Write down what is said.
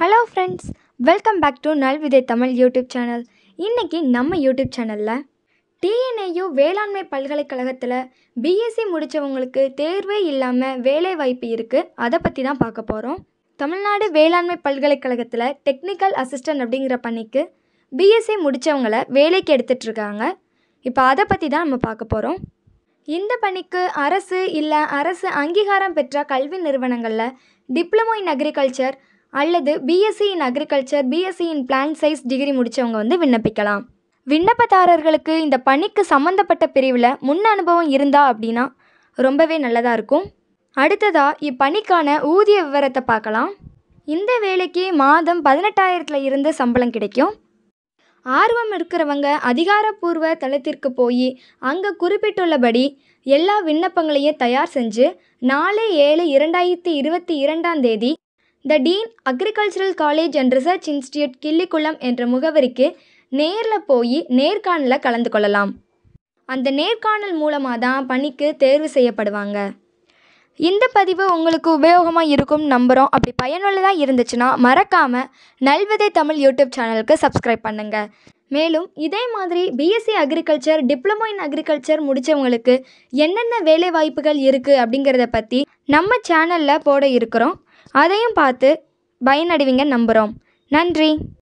hello friends welcome back to Nalvidhai Tamil YouTube channel இன்றைக்கி நம்ம YouTube சேனலில் டிஎன்ஏயு வேளாண்மை பல்கலைக்கழகத்தில் பிஎஸ்சி முடித்தவங்களுக்கு தேர்வே இல்லாமல் வேலை வாய்ப்பு இருக்குது அதை பற்றி தான் பார்க்க போகிறோம் தமிழ்நாடு வேளாண்மை பல்கலைக்கழகத்தில் டெக்னிக்கல் அசிஸ்டன்ட் அப்படிங்கிற பணிக்கு பிஎஸ்சி முடித்தவங்கள வேலைக்கு எடுத்துகிட்ருக்காங்க இப்போ அதை பற்றி தான் நம்ம பார்க்க போகிறோம் இந்த பணிக்கு அரசு இல்லை அரசு அங்கீகாரம் பெற்ற கல்வி நிறுவனங்களில் டிப்ளமோ இன் அக்ரிகல்ச்சர் அல்லது BSc in agriculture BSc in plant சைஸ் டிகிரி முடித்தவங்க வந்து விண்ணப்பிக்கலாம் விண்ணப்பதாரர்களுக்கு இந்த பணிக்கு சம்மந்தப்பட்ட பிரிவில் முன் அனுபவம் இருந்தா அப்படின்னா ரொம்பவே நல்லதாக இருக்கும் அடுத்ததாக இப்பணிக்கான ஊதிய விவரத்தை பார்க்கலாம் இந்த வேலைக்கு மாதம் பதினெட்டாயிரத்தில் இருந்து சம்பளம் கிடைக்கும் ஆர்வம் இருக்கிறவங்க அதிகாரப்பூர்வ தளத்திற்கு போய் அங்கே குறிப்பிட்டுள்ளபடி எல்லா விண்ணப்பங்களையும் தயார் செஞ்சு நாலு ஏழு இரண்டாயிரத்தி இருபத்தி இரண்டாம் தேதி the dean agricultural college and research institute Killikulam என்ற முகவரிக்கு நேரில் போய் நேர்காணலில் கலந்து கொள்ளலாம் அந்த நேர்காணல் மூலமாக தான் பணிக்கு தேர்வு செய்யப்படுவாங்க இந்த பதிவு உங்களுக்கு உபயோகமாக இருக்கும் நம்புகிறோம் அப்படி பயனுள்ளதாக இருந்துச்சுன்னா மறக்காமல் நல்விதை தமிழ் யூடியூப் சேனலுக்கு சப்ஸ்கிரைப் பண்ணுங்கள் மேலும் இதே மாதிரி BSc agriculture diploma in agriculture முடித்தவங்களுக்கு என்னென்ன வேலை வாய்ப்புகள் இருக்குது அப்படிங்கிறத பற்றி நம்ம சேனலில் போட இருக்கிறோம் அதையும் பார்த்து பயனடைவீங்க நம்புகிறோம் நன்றி